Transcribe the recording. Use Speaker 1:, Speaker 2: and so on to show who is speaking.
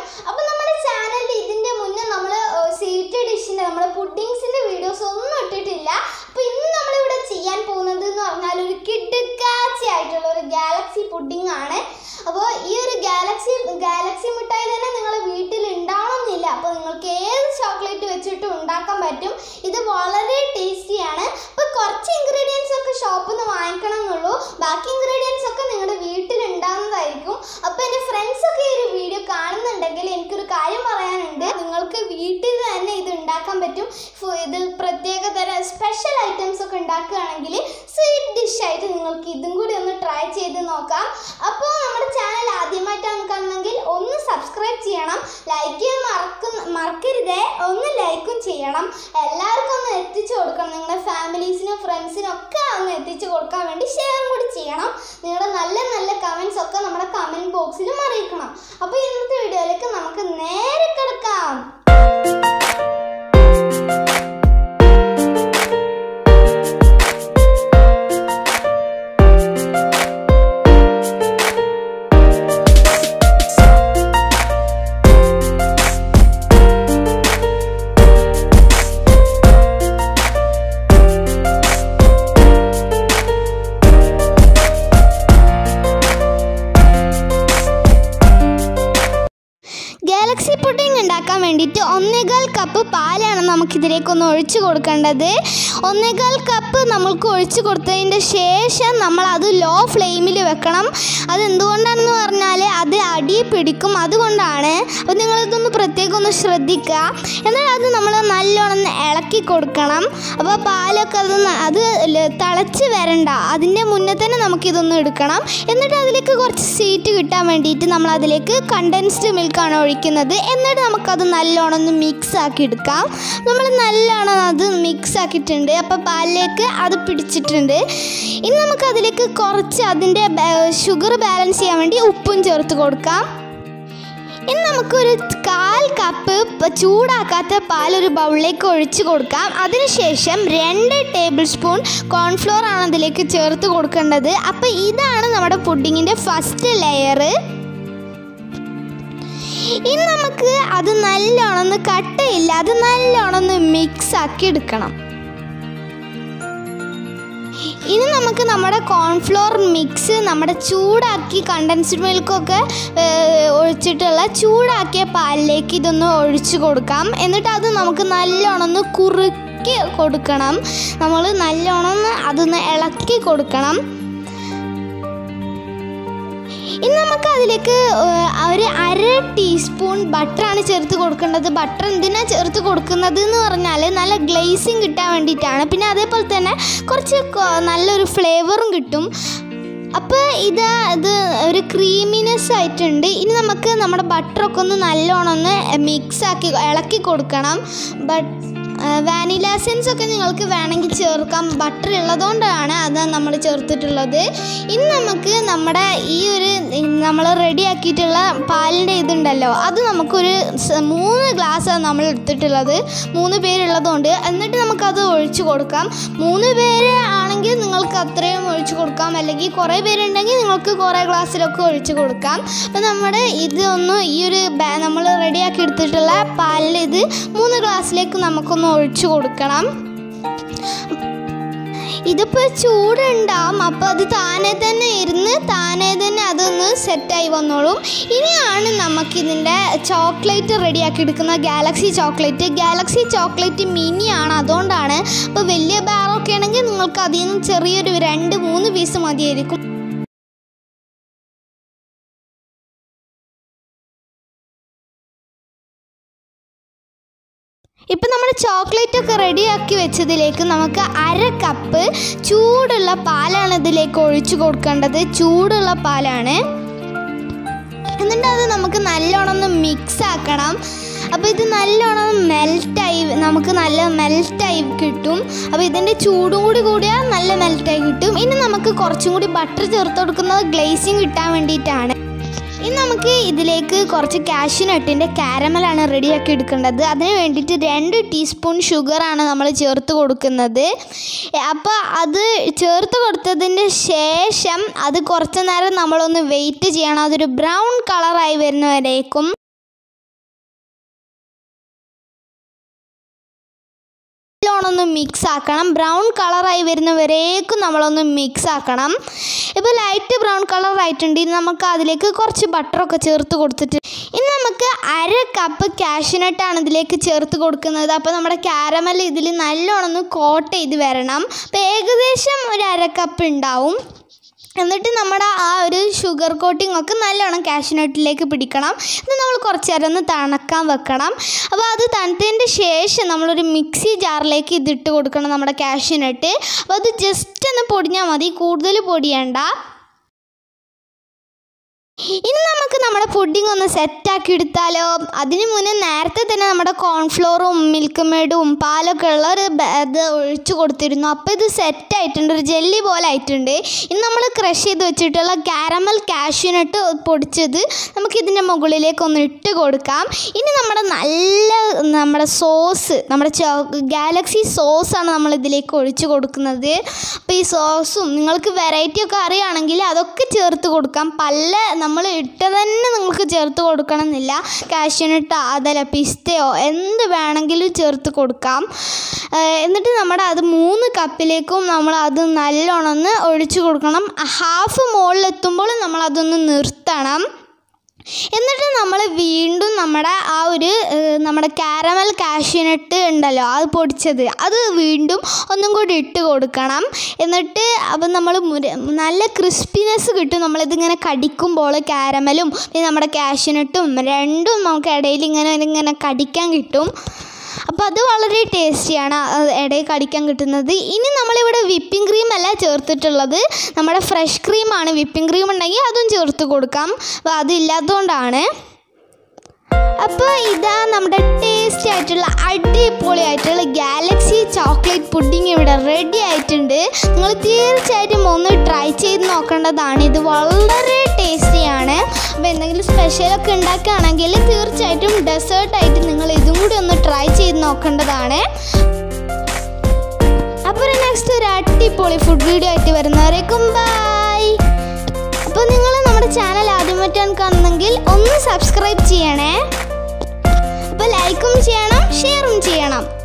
Speaker 1: അപ്പോൾ നമ്മുടെ ചാനലിൽ ഇതിൻ്റെ മുന്നേ നമ്മൾ സ്വീറ്റ് ഡിഷിൻ്റെ നമ്മുടെ പുഡിങ്സിൻ്റെ വീഡിയോസ് ഒന്നും ഇട്ടിട്ടില്ല അപ്പോൾ ഇന്ന് നമ്മളിവിടെ ചെയ്യാൻ പോകുന്നത് എന്ന് പറഞ്ഞാൽ ഒരു കിടുക്കാച്ചി ആയിട്ടുള്ള ഒരു ഗാലക്സി പുഡിംഗ് ആണ് അപ്പോൾ ഈ ഒരു ഗാലക്സി ഗാലക്സി മിഠായി തന്നെ നിങ്ങളെ വീട്ടിൽ ഉണ്ടാവണമെന്നില്ല അപ്പോൾ നിങ്ങൾക്ക് ഏത് ചോക്ലേറ്റ് വെച്ചിട്ടും ഉണ്ടാക്കാൻ പറ്റും ഇത് വളരെ ടേസ്റ്റിയാണ് അപ്പോൾ കുറച്ച് ഇൻഗ്രീഡിയൻസ് ഒക്കെ ഷോപ്പിൽ നിന്ന് വാങ്ങിക്കണം എന്നുള്ളൂ ബാക്കി ഇൻഗ്രീഡിയൻസ് ഒക്കെ നിങ്ങളുടെ വീട്ടിൽ ഉണ്ടാകുന്നതായിരിക്കും അപ്പോൾ എൻ്റെ ഫ്രണ്ട്സ് ഒക്കെ ഈ ഒരു വീഡിയോ കാണുന്നുണ്ടെങ്കിൽ എനിക്കൊരു കാര്യം പറയാനുണ്ട് നിങ്ങൾക്ക് വീട്ടിൽ തന്നെ ഇത് ഉണ്ടാക്കാൻ പറ്റും ഫു- ഇത് പ്രത്യേക തരം സ്പെഷ്യൽ ഐറ്റംസ് ഒക്കെ ഉണ്ടാക്കുകയാണെങ്കിൽ സ്വീറ്റ് ഡിഷായിട്ട് നിങ്ങൾക്ക് ഇതും കൂടി ഒന്ന് ട്രൈ ചെയ്ത് നോക്കാം അപ്പോൾ നമ്മുടെ ചാനൽ ആദ്യമായിട്ടാണ് കാണുന്നെങ്കിൽ ഒന്ന് സബ്സ്ക്രൈബ് ചെയ്യണം ലൈക്ക് ചെയ്യാൻ മറക്കുന്ന മറക്കരുതേ ഒന്ന് ലൈക്കും ചെയ്യണം എല്ലാവർക്കും ഒന്ന് എത്തിച്ചു കൊടുക്കണം നിങ്ങളുടെ ഫാമിലീസിനും ഫ്രണ്ട്സിനും ഒക്കെ ഒന്ന് എത്തിച്ചു കൊടുക്കാൻ വേണ്ടി ഷെയറും കൂടി ചെയ്യണം നിങ്ങളുടെ നല്ല നല്ല കമൻസ് ഒക്കെ നമ്മുടെ കമൻറ്റ് ബോക്സിലും അറിയിക്കണം അപ്പോൾ ഇന്നത്തെ വീഡിയോയിലേക്ക് നമുക്ക് നേരെ കിടക്കാം ഗാലക്സി പുഡിംഗ് ഉണ്ടാക്കാൻ വേണ്ടിയിട്ട് ഒന്നേകാൽ കപ്പ് പാലാണ് നമുക്കിതിലേക്കൊന്ന് ഒഴിച്ചു കൊടുക്കേണ്ടത് ഒന്നേകാൽ കപ്പ് നമ്മൾക്ക് ഒഴിച്ചു കൊടുത്തതിൻ്റെ ശേഷം നമ്മൾ അത് ലോ ഫ്ലെയിമിൽ വെക്കണം അത് എന്തുകൊണ്ടാണെന്ന് പറഞ്ഞാൽ അത് അടി പിടിക്കും അതുകൊണ്ടാണ് അപ്പോൾ നിങ്ങളിതൊന്ന് പ്രത്യേകം ഒന്ന് ശ്രദ്ധിക്കുക എന്നാൽ അത് നമ്മൾ നല്ലോണം ഒന്ന് ഇളക്കി കൊടുക്കണം അപ്പോൾ പാലൊക്കെ അത് ന- അത് ല- തിളച്ച് വരണ്ട അതിൻ്റെ മുന്നേ തന്നെ നമുക്കിതൊന്ന് എടുക്കണം എന്നിട്ട് അതിലേക്ക് കുറച്ച് സീറ്റ് കിട്ടാൻ വേണ്ടിയിട്ട് നമ്മൾ അതിലേക്ക് കണ്ടൻസ്ഡ് മിൽക്കാണ് ഒഴിക്കുന്നത് എന്നിട്ട് നമുക്കത് നല്ലോണം ഒന്ന് മിക്സ് ആക്കി എടുക്കാം നമ്മൾ നല്ലോണം അത് മിക്സ് ആക്കിയിട്ടുണ്ട് അപ്പോൾ പാലിലേക്ക് അത് പിടിച്ചിട്ടുണ്ട് ഇനി നമുക്ക് അതിലേക്ക് കുറച്ച് അതിൻ്റെ ഷുഗർ ബാലൻസ് ചെയ്യാൻ വേണ്ടി ഉപ്പും ചേർത്ത് കൊടുക്കാം ഇനി നമുക്കൊരു കാൽ കപ്പ് പ- ചൂടാക്കാത്ത പാൽ ഒരു ബൗളിലേക്ക് ഒഴിച്ച് കൊടുക്കാം അതിനുശേഷം രണ്ട് ടേബിൾ സ്പൂൺ കോൺഫ്ലോർ ആണ് അതിലേക്ക് ചേർത്ത് കൊടുക്കേണ്ടത് അപ്പോൾ ഇതാണ് നമ്മുടെ പുഡിങ്ങിൻ്റെ ഫസ്റ്റ് ലെയർ ഇനി നമുക്ക് അത് നല്ലോണം ഒന്ന് കട്ടയില്ല അത് നല്ലോണം ഒന്ന് മിക്സ് ആക്കി എടുക്കണം ഇനി നമുക്ക് നമ്മുടെ കോൺഫ്ലോർ മിക്സ് നമ്മുടെ ചൂടാക്കി കണ്ടൻസ്ഡ് മിൽക്കൊക്കെ ഏഹ്, ഒഴിച്ചിട്ടുള്ള ചൂടാക്കിയ പാലിലേക്ക് ഇതൊന്ന് ഒഴിച്ചു കൊടുക്കാം എന്നിട്ട് അത് നമുക്ക് നല്ലോണം ഒന്ന് കുറുക്കി കൊടുക്കണം നമ്മൾ നല്ലോണം ഒന്ന് അതൊന്ന് ഇളക്കി കൊടുക്കണം ഇനി നമുക്ക് അതിലേക്ക് ഏഹ്, ഒരു അര ടീസ്പൂൺ ബട്ടറാണ് ചേർത്ത് കൊടുക്കേണ്ടത് ബട്ടർ എന്തിനാണ് ചേർത്ത് കൊടുക്കുന്നത് എന്ന് പറഞ്ഞാൽ നല്ല ഗ്ലേസിങ് കിട്ടാൻ വേണ്ടിയിട്ടാണ് പിന്നെ അതേപോലെ തന്നെ കുറച്ച് കൊ- നല്ലൊരു ഫ്ലേവറും കിട്ടും അപ്പോൾ ഇത് ഇത് ഒരു ക്രീമിനെസ് ആയിട്ടുണ്ട് ഇനി നമുക്ക് നമ്മുടെ ബട്ടറൊക്കെ ഒന്ന് നല്ലോണം ഒന്ന് മിക്സ് ആക്കി ഇളക്കി കൊടുക്കണം ബട്ട് വാനില എസൻസ് ഒക്കെ നിങ്ങൾക്ക് വേണമെങ്കിൽ ചേർക്കാം ബട്ടർ ഉള്ളതുകൊണ്ടാണ് അത് നമ്മൾ ചേർത്തിട്ടുള്ളത് ഇനി നമുക്ക് നമ്മുടെ ഈ ഒരു നമ്മൾ റെഡിയാക്കിയിട്ടുള്ള പാലിൻ്റെ ഇതുണ്ടല്ലോ അത് നമുക്കൊരു സ- മൂന്ന് ഗ്ലാസ്സാണ് നമ്മൾ എടുത്തിട്ടുള്ളത് മൂന്ന് പേരുള്ളതുകൊണ്ട് എന്നിട്ട് നമുക്കത് ഒഴിച്ചു കൊടുക്കാം മൂന്ന് പേര് ആണെങ്കിൽ നിങ്ങൾക്ക് അത്രയും ഒഴിച്ചു കൊടുക്കാം അല്ലെങ്കിൽ കുറേ പേരുണ്ടെങ്കിൽ നിങ്ങൾക്ക് കുറേ ഗ്ലാസ്സിലൊക്കെ ഒഴിച്ചു കൊടുക്കാം അപ്പോൾ നമ്മുടെ ഇത് ഒന്ന് ഈ ഒരു ബാ- നമ്മൾ റെഡിയാക്കി എടുത്തിട്ടുള്ള പാലിൽ ഇത് മൂന്ന് ഗ്ലാസ്സിലേക്ക് നമുക്കൊന്ന് ഒഴിച്ചു കൊടുക്കണം ഇതിപ്പോൾ ചൂടുണ്ടാവും അപ്പോൾ അത് താനെ തന്നെ ഇരുന്ന് താനെ തന്നെ അതൊന്ന് സെറ്റായി വന്നോളും ഇനിയാണ് നമുക്കിതിൻ്റെ ചോക്ലേറ്റ് റെഡിയാക്കി എടുക്കുന്ന Galaxy chocolate Galaxy chocolate mini ആണ് അതുകൊണ്ടാണ് അപ്പോൾ വലിയ ബാറൊക്കെ ആണെങ്കിൽ നിങ്ങൾക്ക് അതിൽ നിന്ന് ചെറിയൊരു രണ്ട് മൂന്ന് പീസ് മതിയായിരിക്കും ഇപ്പം നമ്മൾ ചോക്ലേറ്റ് ഒക്കെ റെഡിയാക്കി വെച്ചതിലേക്ക് നമുക്ക് അര കപ്പ് ചൂടുള്ള പാലാണ് ഇതിലേക്ക് ഒഴിച്ചു കൊടുക്കേണ്ടത് ചൂടുള്ള പാലാണ് എന്നിട്ട് അത് നമുക്ക് നല്ലോണം ഒന്ന് മിക്സ് ആക്കണം അപ്പോൾ ഇത് നല്ലോണം മെൽറ്റായി നമുക്ക് നല്ല മെൽറ്റായി കിട്ടും അപ്പോൾ ഇതിൻ്റെ ചൂടും കൂടി കൂടിയാൽ നല്ല മെൽറ്റായി കിട്ടും ഇനി നമുക്ക് കുറച്ചും കൂടി ബട്ടർ ചേർത്ത് കൊടുക്കുന്നത് ഗ്ലേസിങ് കിട്ടാൻ വേണ്ടിയിട്ടാണ് ഇനി നമുക്ക് ഇതിലേക്ക് കുറച്ച് കാഷ്യൂ നട്ടിൻ്റെ കാരമലാണ് റെഡിയാക്കി എടുക്കേണ്ടത് അതിന് വേണ്ടിയിട്ട് രണ്ട് ടീസ്പൂൺ ഷുഗറാണ് നമ്മൾ ചേർത്ത് കൊടുക്കുന്നത് അപ്പോൾ അത് ചേർത്ത് കൊടുത്തതിൻ്റെ ശേഷം അത് കുറച്ച് നേരം നമ്മളൊന്ന് വെയിറ്റ് ചെയ്യണം അതൊരു ബ്രൗൺ കളറായി വരുന്നവരേക്കും നല്ലോണം മിക്സ് ആക്കണം ബ്രൗൺ കളറായി വരുന്നവരേക്കും നമ്മളൊന്ന് മിക്സ് ആക്കണം ഇപ്പോൾ ലൈറ്റ് ബ്രൗൺ കളർ ആയിട്ടുണ്ടെങ്കിൽ നമുക്ക് അതിലേക്ക് കുറച്ച് ബട്ടറൊക്കെ ചേർത്ത് കൊടുത്തിട്ട് ഇനി നമുക്ക് അര കപ്പ് കാഷ്യൂനട്ടാണ് ഇതിലേക്ക് ചേർത്ത് കൊടുക്കുന്നത് അപ്പോൾ നമ്മുടെ കാരമൽ ഇതിൽ നല്ലോണം ഒന്ന് കോട്ട് ചെയ്ത് വരണം അപ്പോൾ ഏകദേശം ഒരു അര കപ്പ് ഉണ്ടാവും എന്നിട്ട് നമ്മുടെ ആ ഒരു ഷുഗർ കോട്ടിംഗ് ഒക്കെ നല്ലോണം കാഷ്യൂനട്ടിലേക്ക് പിടിക്കണം ഇത് നമ്മൾ കുറച്ച് നേരം ഒന്ന് തണുക്കാൻ വെക്കണം അപ്പോൾ അത് തണുത്തതിൻ്റെ ശേഷം നമ്മളൊരു മിക്സി ജാറിലേക്ക് ഇതിട്ട് കൊടുക്കണം നമ്മുടെ കാഷ്യൂനട്ട് അപ്പോൾ അത് ജസ്റ്റ് ഒന്ന് പൊടിഞ്ഞാൽ മതി കൂടുതൽ പൊടിയണ്ട ഇനി നമുക്ക് നമ്മുടെ പുഡിംഗ് ഒന്ന് സെറ്റാക്കി എടുത്താലോ അതിന് മുന്നേ നേരത്തെ തന്നെ നമ്മുടെ കോൺഫ്ലോറും മിൽക്ക് മേഡും പാലൊക്കെ ഉള്ള ഒരു ബ- ഇത് ഒഴിച്ചു കൊടുത്തിരുന്നു അപ്പോൾ ഇത് സെറ്റായിട്ടുണ്ട് ഒരു ജെല്ലി പോലെ ആയിട്ടുണ്ട് ഇനി നമ്മൾ ക്രഷ് ചെയ്ത് വെച്ചിട്ടുള്ള കാരമൽ കാഷ്യൂനട്ട് പൊടിച്ചത് നമുക്ക് ഇതിൻ്റെ മുകളിലേക്ക് ഒന്ന് ഇട്ട് കൊടുക്കാം ഇനി നമ്മുടെ നല്ല നമ്മുടെ സോസ് നമ്മുടെ ഗാലക്സി സോസാണ് നമ്മൾ ഇതിലേക്ക് ഒഴിച്ചു കൊടുക്കുന്നത് അപ്പോൾ ഈ സോസും നിങ്ങൾക്ക് വെറൈറ്റി ഒക്കെ അറിയുകയാണെങ്കിൽ അതൊക്കെ ചേർത്ത് കൊടുക്കാം പല നമ്മൾ ഇട്ട തന്നെ നിങ്ങൾക്ക് ചേർത്ത് കൊടുക്കണമെന്നില്ല കാഷ്യൂനട്ടോ അതല്ല പിസ്തയോ എന്ത് വേണമെങ്കിലും ചേർത്ത് കൊടുക്കാം ഏഹ് എന്നിട്ട് നമ്മുടെ അത് മൂന്ന് കപ്പിലേക്കും നമ്മൾ അത് നല്ലോണം ഒന്ന് ഒഴിച്ചു കൊടുക്കണം ഹാഫ് മുകളിലെത്തുമ്പോൾ നമ്മൾ അതൊന്ന് നിർത്തണം എന്നിട്ട് നമ്മൾ വീണ്ടും നമ്മുടെ ആ ഒരു ഏഹ്, നമ്മുടെ കാരമൽ കാഷ്യൂനട്ട് ഉണ്ടല്ലോ അത് പൊടിച്ചത് അത് വീണ്ടും ഒന്നും കൂടി ഇട്ട് കൊടുക്കണം എന്നിട്ട് അപ്പം നമ്മൾ മുര നല്ല ക്രിസ്പിനെസ് കിട്ടും നമ്മളിതിങ്ങനെ കടിക്കുമ്പോൾ കാരമലും പിന്നെ നമ്മുടെ കാഷ്യൂനട്ടും രണ്ടും നമുക്ക് ഇടയിൽ ഇങ്ങനെ ഇങ്ങനെ കടിക്കാൻ കിട്ടും അപ്പോൾ അത് വളരെ ടേസ്റ്റിയാണ് അത് ഇടയിൽ കടിക്കാൻ കിട്ടുന്നത് ഇനി നമ്മളിവിടെ വിപ്പിംഗ് ക്രീം അല്ല ചേർത്തിട്ടുള്ളത് നമ്മുടെ ഫ്രഷ് ക്രീമാണ് വിപ്പിംഗ് ക്രീം ഉണ്ടെങ്കിൽ അതും ചേർത്ത് കൊടുക്കാം അപ്പോൾ അതില്ലാത്തതുകൊണ്ടാണ് അപ്പോൾ ഇതാ നമ്മുടെ ടേസ്റ്റി ആയിട്ടുള്ള അടിപൊളിയായിട്ടുള്ള ഗാലക്സി ചോക്ലേറ്റ് പുഡിംഗ് ഇവിടെ റെഡി ആയിട്ടുണ്ട് നിങ്ങൾ തീർച്ചയായിട്ടും ഒന്ന് ട്രൈ ചെയ്ത് നോക്കേണ്ടതാണ് ഇത് വളരെ ടേസ്റ്റിയാണ് അപ്പോൾ എന്തെങ്കിലും സ്പെഷ്യലൊക്കെ ഉണ്ടാക്കുകയാണെങ്കിൽ തീർച്ചയായിട്ടും ഡെസേർട്ടായിട്ട് നിങ്ങൾ ഇതും കൂടി ഒന്ന് ട്രൈ ചെയ്ത് നോക്കേണ്ടതാണ് അപ്പോൾ നെക്സ്റ്റ് ഒരു അടിപൊളി ഫുഡ് വീഡിയോ ആയിട്ട് വരുന്നവരേക്കും ബൈ അപ്പോൾ നിങ്ങൾ നമ്മുടെ ചാനൽ ആദ്യമായിട്ടാണ് കാണുന്നെങ്കിൽ ഒന്ന് സബ്സ്ക്രൈബ് ചെയ്യണേ അപ്പോൾ ലൈക്കും ചെയ്യണം ഷെയറും ചെയ്യണം